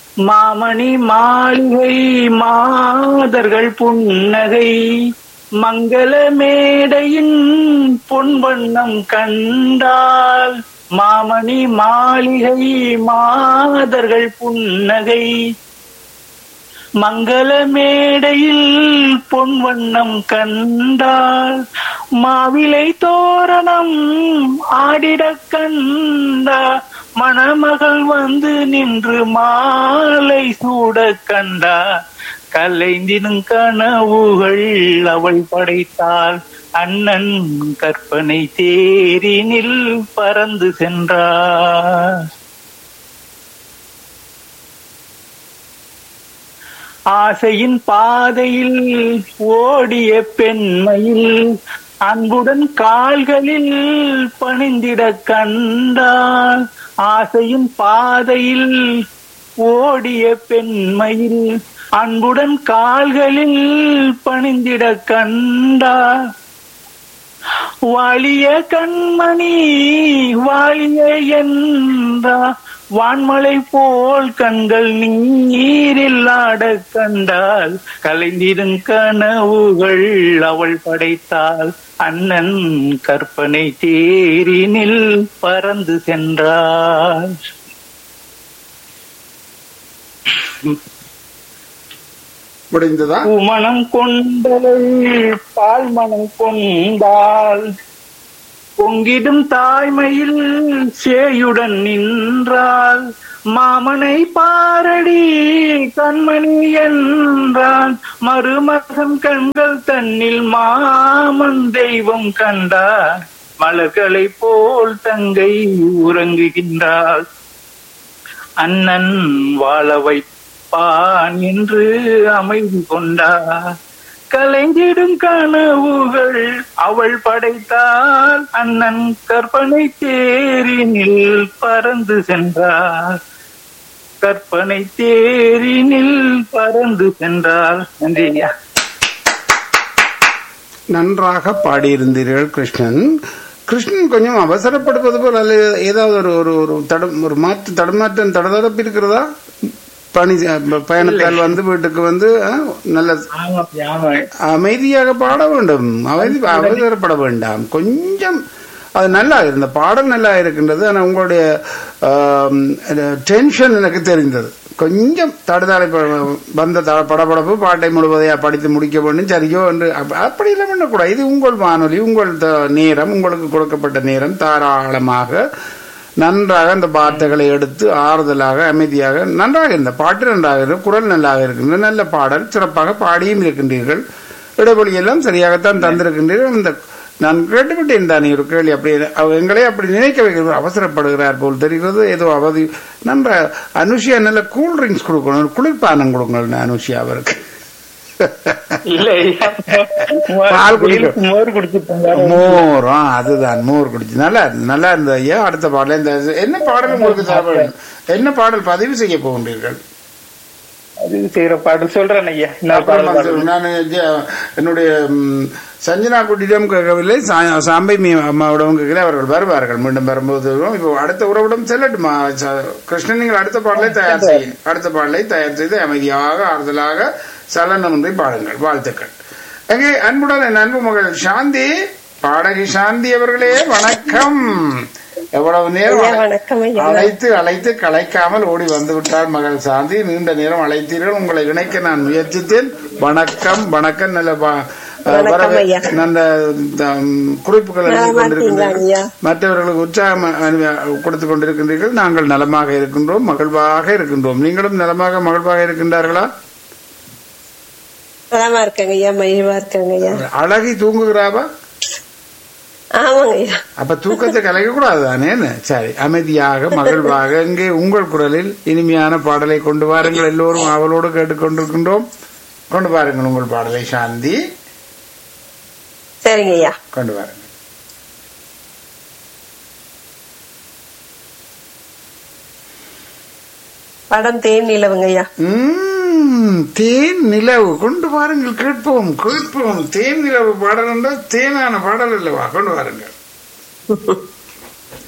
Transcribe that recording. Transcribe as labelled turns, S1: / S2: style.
S1: மாமணி மாளிகை மாதர்கள் புன்னகை மங்கள மேடையின் பொன்வண்ணம் கண்டால் மாமணி மாளிகை மாதர்கள் புன்னகை மங்கள மேடையில் பொன்வண்ணம் கண்டால் மாவிலை தோரணம் ஆடிடக் கண்டா மணமகள் வந்து நின்று மாலை சூடக் கண்டா கலைந்திடும் கனவுகள் அவள் படைத்தாள் அண்ணன் கற்பனை தேரினில் பறந்து சென்றார் ஆசையின் பாதையில் ஓடிய பெண்மையில் அன்புடன் கால்களில் பணிந்திட கண்டாள் ஆசையின் பாதையில் ஓடிய பெண்மையில் அன்புடன் கால்களில் பணிந்திட கண்டாள் வாழிய கண்மணி வாழிய என்றா வான்மலை போல் கண்கள் நீரில் ஆடக் கண்டால் கலைந்திடும் கனவுகள் அவள் படைத்தாள் அண்ணன் கற்பனை தேரினில் பறந்து சென்றாள்
S2: முடிந்ததா
S1: பூமணம் கொண்டவள் பால் மனம் கொண்டாள் பொங்கிடும் தாய்மையில் சேயுடன் நின்றாள் மாமனை பாரடி கண்மணி என்றான் மருமகன் கண்கள் தன்னில் மாமன் தெய்வம் கண்டார் மலர்களை போல் தங்கை உறங்குகின்றாள் அண்ணன் வாழ வைப்பான் என்று அமைதி கொண்டார் கலைஞ்சிடும் கனவுகள் அவள் படைத்தால் அண்ணன் கற்பனை தேரினில் பறந்து சென்றார் கற்பனை தேரினில் பறந்து சென்றார் நன்றி ஐயா
S2: நன்றாக பாடியிருந்தீர்கள் கிருஷ்ணன் கிருஷ்ணன் கொஞ்சம் அவசரப்படுவது போல் அல்ல ஏதாவது ஒரு ஒரு ஒரு தடம் ஒரு மாற்று தடமாற்றம் தடதடப்பு இருக்கிறதா பணி பயணத்தால் வந்து வீட்டுக்கு வந்து ஆ, நல்ல
S1: ஆமா ஆமா
S2: அமைதியாக பாட வேண்டும் அமைதி அவசரப்பட வேண்டாம் கொஞ்சம் அது நல்லா இருந்த பாடல் நல்லா இருக்கின்றது ஆனால் உங்களுடைய டென்ஷன் எனக்கு தெரிந்தது கொஞ்சம் தடுதாளை வந்த த- படபடப்பு பாட்டை முழுவதையா படித்து முடிக்க வேண்டும் சரியோ என்று அப்ப- அப்படி இல்லை பண்ணக்கூடாது இது உங்கள் வானொலி உங்கள் த- நேரம் உங்களுக்கு கொடுக்கப்பட்ட நேரம் தாராளமாக நன்றாக அந்த வார்த்தைகளை எடுத்து ஆறுதலாக அமைதியாக நன்றாக இருந்த பாட்டு நன்றாக இருக்கு குரல் நல்லாக இருக்கின்றது நல்ல பாடல் சிறப்பாக பாடியும் இருக்கின்றீர்கள் இடைவெளி எல்லாம் சரியாகத்தான் தந்திருக்கின்றீர்கள் இந்த நான் கேட்டுவிட்டேன் தானே ஒரு கேள்வி அப்படி அவ எங்களே அப்படி நினைக்க வைக்கிறது அவசரப்படுகிறார் போல் தெரிகிறது ஏதோ அவதி நன்ற அனுஷியா நல்ல கூல் ட்ரிங்க்ஸ் கொடுக்கணும் ஒரு குளிர்பானம் கொடுங்கள் அனுஷியா அவருக்கு
S1: இல்ல ஐயா
S2: பால் குடிக்கும்.
S1: மோர் குடிச்சிட்டு
S2: மோர் ஆ, அதுதான் மோர் குடிச்சு நல்லா இருந்தது, நல்லா இருந்தது ஐயா அடுத்த பாடல் இந்த என்ன பாடல் உங்களுக்கு தர வேண்டும்? என்ன பாடல் பதிவு செய்ய போகின்றீர்கள்
S1: அது செய்யற பாடல் சொல்றேன் ஐயா இன்னொரு
S2: அப்புறம்
S1: பாடல்
S2: வந்து
S1: பாடுறேன்.
S2: நான் ஜ- என்னுடைய ம், சஞ்சனா குட்டியிடம் கேட்கவில்லை சா- சாம்பை மீ அம்மாவிடம் கேட்கல அவர்கள் வருவார்கள் மீண்டும் வரும்போது வருவோம். இப்போ அடுத்த உறவிடம் செல்லட்டுமா ச- கிருஷ்ணன் நீங்கள் அடுத்த பாடலை தயார் செய்ய அடுத்த பாடலை தயார் செய்து அமைதியாக ஆறுதலாக சலனமின்றி பாடுங்கள் வாழ்த்துக்கள் எங்கே அன்புடன் என் அன்பு மகள் சாந்தி பாடகி சாந்தி அவர்களே வணக்கம் எவ்வளவு நேரம்
S3: ஐயா, வணக்கம் ஐயா.
S2: அழைத்து அழைத்து கலைக்காமல் ஓடி வந்து விட்டார் மகள் சாந்தி நீண்ட நேரம் அழைத்தீர்கள் உங்களை இணைக்க நான் முயற்சித்தேன் வணக்கம் வணக்கம் நல்ல வ-
S3: வணக்கம்
S2: வரவே-
S3: ஐயா.
S2: நல்ல தம், குறிப்புகள் எழுதி
S3: நலமா இருக்கீங்களா
S2: கொண்டிருக்கின்றீர்கள்
S3: ஐயா?
S2: மற்றவர்களுக்கு உற்சாகம் அனு- கொடுத்துக் கொண்டிருக்கின்றீர்கள் நாங்கள் நலமாக இருக்கின்றோம் மகிழ்வாக இருக்கின்றோம் நீங்களும் நலமாக மகிழ்வாக இருக்கின்றார்களா
S3: நலமா இருக்காங்க ஐயா மகிழ்வா இருக்காங்க ஐயா
S2: அழகி தூங்குகிறாவா
S3: ஆமாங்க ஐயா
S2: அப்ப தூக்கத்தை கலைக்க கூடாது தானே சரி அமைதியாக மகிழ்வாக இங்கே உங்கள் குரலில் இனிமையான பாடலை கொண்டு வாருங்கள் எல்லோரும் அவளோடு கேட்டுக்கொண்டிருக்கின்றோம் கொண்டு வாருங்கள் உங்கள் பாடலை சாந்தி
S3: சரிங்க ஐயா
S2: கொண்டு வாருங்கள்
S3: படம் தேன் நிலவுங்க ஐயா
S2: உம், தேன் நிலவு கொண்டு வாருங்கள் கேட்போம் கேட்போம் தேன் நிலவு பாடல் என்றால் தேனான பாடல் அல்லவா கொண்டு வாருங்கள்